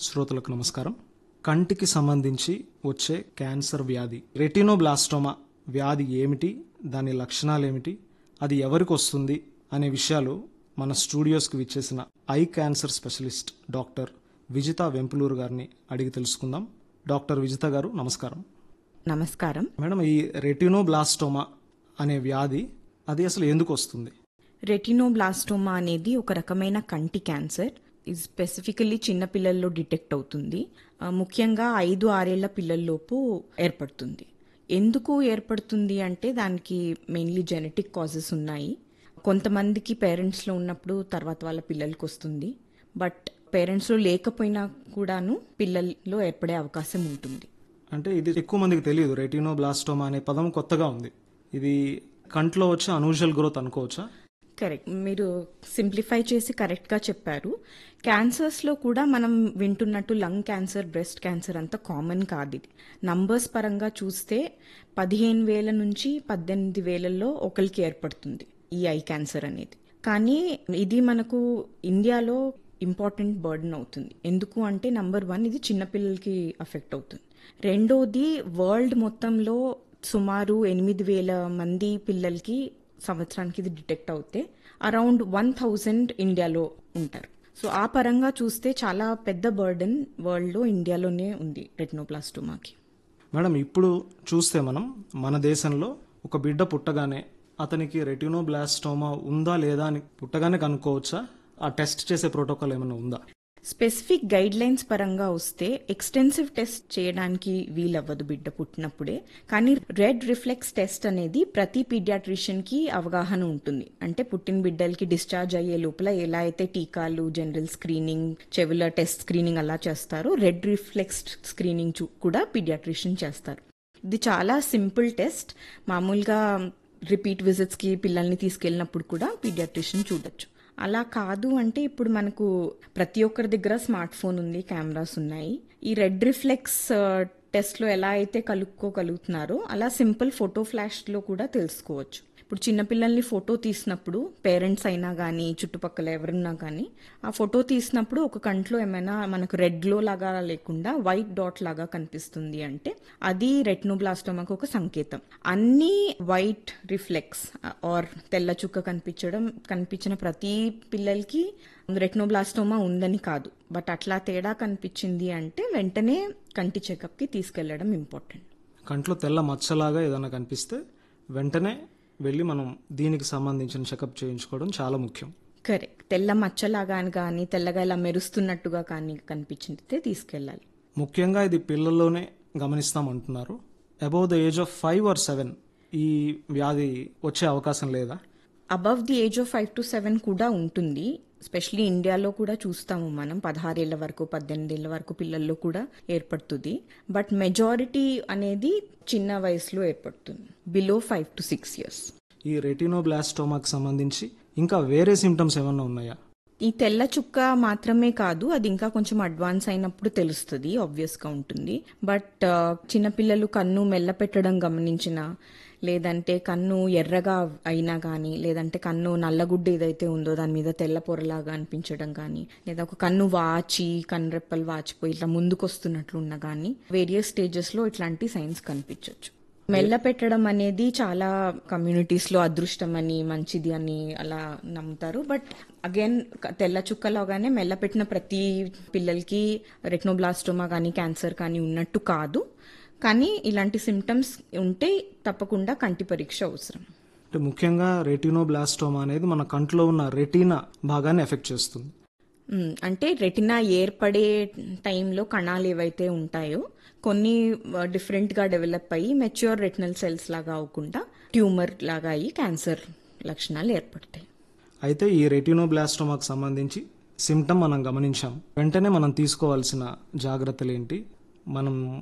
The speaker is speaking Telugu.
శ్రోతలకు నమస్కారం కంటికి సంబంధించి వచ్చే క్యాన్సర్ వ్యాధి రెటినోబ్లాస్టోమా వ్యాధి ఏమిటి దాని లక్షణాలు ఏమిటి అది ఎవరికి వస్తుంది అనే విషయాలు మన స్టూడియోస్కి విచ్చేసిన eye cancer specialist doctor Vijitha Vempuluru గారిని అడిగి తెలుసుకుందాం డాక్టర్ విజిత గారు నమస్కారం నమస్కారం మేడం ఈ రెటినోబ్లాస్టోమా అనే వ్యాధి అది అసలు ఎందుకు వస్తుంది రెటినోబ్లాస్టోమా అనేది ఒక రకమైన కంటి క్యాన్సర్ ఇది స్పెసిఫికలీ చిన్న పిల్లల్లో డిటెక్ట్ అవుతుంది ఆ, ముఖ్యంగా ఐదు ఆరేళ్ల పిల్లల్లోపు ఏర్పడుతుంది ఎందుకు ఏర్పడుతుంది అంటే దానికి మెయిన్లీ జెనెటిక్ కాజెస్ ఉన్నాయి కొంతమందికి పేరెంట్స్లో ఉన్నప్పుడు తర్వాత వాళ్ళ పిల్లలకి వస్తుంది బట్ పేరెంట్స్లో లేకపోయినా కూడాను పిల్లల్లో ఏర్పడే అవకాశం ఉంటుంది అంటే ఇది ఎక్కువ మందికి తెలియదు రెటినోబ్లాస్టోమా అనే పదం కొత్తగా ఉంది ఇది కంట్లో వచ్చే అనూజువల్ గ్రోత్ అనుకోవచ్చా కరెక్ట్ మీరు సింప్లిఫై చేసి కరెక్ట్గా చెప్పారు క్యాన్సర్స్లో కూడా మనం వింటున్నట్టు లంగ్ క్యాన్సర్ బ్రెస్ట్ క్యాన్సర్ అంత కామన్ కాదు ఇది నంబర్స్ పరంగా చూస్తే పదిహేను వేల నుంచి పద్దెనిమిది వేలలో ఒకరికి ఏర్పడుతుంది ఈ ఐ క్యాన్సర్ అనేది కానీ ఇది మనకు ఇండియాలో ఇంపార్టెంట్ బర్డన్ అవుతుంది ఎందుకు అంటే నంబర్ వన్ ఇది చిన్నపిల్లలకి అఫెక్ట్ అవుతుంది రెండోది వరల్డ్ మొత్తంలో సుమారు ఎనిమిది వేల మంది పిల్లలకి సంవత్సరానికి ఇది డిటెక్ట్ అవుతే అరౌండ్ వన్ థౌజండ్ ఇండియాలో ఉంటారు సో ఆ పరంగా చూస్తే చాలా పెద్ద బర్డన్ వరల్డ్లో ఇండియాలోనే ఉంది రెటినోప్లాస్టోమాకి మేడం ఇప్పుడు చూస్తే మనం మన దేశంలో ఒక బిడ్డ పుట్టగానే అతనికి రెటినోబ్లాస్టోమా ఉందా లేదా అని పుట్టగానే కనుక్కోవచ్చా ఆ టెస్ట్ చేసే ప్రోటోకాల్ ఏమైనా ఉందా స్పెసిఫిక్ గైడ్ లైన్స్ పరంగా వస్తే ఎక్స్టెన్సివ్ టెస్ట్ చేయడానికి వీలవ్వదు బిడ్డ పుట్టినప్పుడే కానీ రెడ్ రిఫ్లెక్స్ టెస్ట్ అనేది ప్రతి పీడియాట్రిషియన్ కి అవగాహన ఉంటుంది అంటే పుట్టిన బిడ్డలకి డిశ్చార్జ్ అయ్యే లోపల ఎలా అయితే టీకాలు జనరల్ స్క్రీనింగ్ చెవుల టెస్ట్ స్క్రీనింగ్ అలా చేస్తారో రెడ్ రిఫ్లెక్స్ స్క్రీనింగ్ చూ- కూడా పీడియాట్రిషియన్ చేస్తారు ఇది చాలా సింపుల్ టెస్ట్ మామూలుగా రిపీట్ విజిట్స్ కి పిల్లల్ని తీసుకెళ్ళినప్పుడు కూడా పీడియాట్రిషియన్ చూడొచ్చు అలా కాదు అంటే ఇప్పుడు మనకు ప్రతి ఒక్కరి దగ్గర స్మార్ట్ ఫోన్ ఉంది కెమెరాస్ ఉన్నాయి ఈ రెడ్ రిఫ్లెక్స్ టెస్ట్ లో ఎలా అయితే కలుపుకోగలుగుతున్నారో అలా సింపుల్ ఫోటో ఫ్లాష్ లో కూడా తెలుసుకోవచ్చు ఇప్పుడు చిన్నపిల్లల్ని ఫోటో తీసినప్పుడు పేరెంట్స్ అయినా కానీ చుట్టుపక్కల ఎవరున్నా కానీ ఆ ఫోటో తీసినప్పుడు ఒక కంట్లో ఏమైనా మనకు రెడ్ గ్లో లాగా లేకుండా వైట్ డాట్ లాగా కనిపిస్తుంది అంటే అది రెట్నోబ్లాస్టోమాకు ఒక సంకేతం అన్ని వైట్ రిఫ్లెక్స్ ఆర్ తెల్ల చుక్క కనిపించడం కనిపించిన ప్రతి పిల్లలకి రెట్నోబ్లాస్టోమా ఉందని కాదు బట్ అట్లా తేడా కనిపించింది అంటే వెంటనే కంటి చెకప్కి తీసుకెళ్లడం ఇంపార్టెంట్ కంట్లో తెల్ల మచ్చలాగా ఏదైనా కనిపిస్తే వెంటనే వెళ్ళి మనం దీనికి సంబంధించిన చెకప్ చేయించుకోవడం చాలా ముఖ్యం కరెక్ట్ తెల్ల మచ్చలాగా కానీ తెల్లగా ఇలా మెరుస్తున్నట్టుగా కానీ కనిపించితే తీసుకెళ్ళాలి ముఖ్యంగా ఇది పిల్లల్లోనే గమనిస్తామంటున్నారు above the age of five or seven ఈ వ్యాధి వచ్చే అవకాశం లేదా above the age of five to seven కూడా ఉంటుంది స్పెషలీ ఇండియాలో కూడా చూస్తాము మనం పదహారేళ్ల వరకు పద్దెనిమిదేళ్ల వరకు పిల్లల్లో కూడా ఏర్పడుతుంది బట్ మెజారిటీ అనేది చిన్న వయసులో ఏర్పడుతుంది below five to six years ఈ రెటినోబ్లాస్టోమాకి సంబంధించి ఇంకా వేరే సిమ్టమ్స్ ఏమన్నా ఉన్నాయా ఈ తెల్ల చుక్క మాత్రమే కాదు అది ఇంకా కొంచెం అడ్వాన్స్ అయినప్పుడు తెలుస్తుంది ఆబ్వియస్ గా ఉంటుంది బట్ ఆ, చిన్నపిల్లలు కన్ను మెల్ల పెట్టడం గమనించిన లేదంటే కన్ను ఎర్రగా అయినా కానీ లేదంటే కన్ను నల్లగుడ్డ ఏదైతే ఉందో దాని మీద తెల్ల పొరలాగా అనిపించడం కానీ లేదా ఒక కన్ను వాచి కన్ను రెప్పలు వాచిపోయి ఇట్లా ముందుకు వస్తున్నట్లు ఉన్నా కానీ వేరియస్ స్టేజెస్ లో ఇట్లాంటి సైన్స్ కనిపించవచ్చు మెల్ల పెట్టడం అనేది చాలా కమ్యూనిటీస్ లో అదృష్టం అని మంచిది అని అలా నమ్ముతారు బట్ అగైన్ తెల్ల చుక్కలాగానే మెల్ల పెట్టిన ప్రతి పిల్లలకి రెట్నోబ్లాస్టోమా కానీ క్యాన్సర్ కానీ ఉన్నట్టు కాదు కానీ ఇలాంటి సిమ్టమ్స్ ఉంటే తప్పకుండా కంటి పరీక్ష అవసరం అంటే ముఖ్యంగా రెటినోబ్లాస్టోమా అనేది మన కంట్లో ఉన్న రెటీనా భాగాన్ని ఎఫెక్ట్ చేస్తుంది మ్, అంటే రెటినా ఏర్పడే టైంలో కణాలు ఏవైతే ఉంటాయో కొన్ని డిఫరెంట్ గా డెవలప్ అయ్యి మెచ్యూర్ రెటినల్ సెల్స్ లాగా అవ్వకుండా ట్యూమర్ లాగా అయ్యి క్యాన్సర్ లక్షణాలు ఏర్పడతాయి అయితే ఈ రెటినోబ్లాస్టోమాకి సంబంధించి సిమ్టమ్ మనం గమనించాం వెంటనే మనం తీసుకోవాల్సిన జాగ్రత్తలు ఏంటి మనం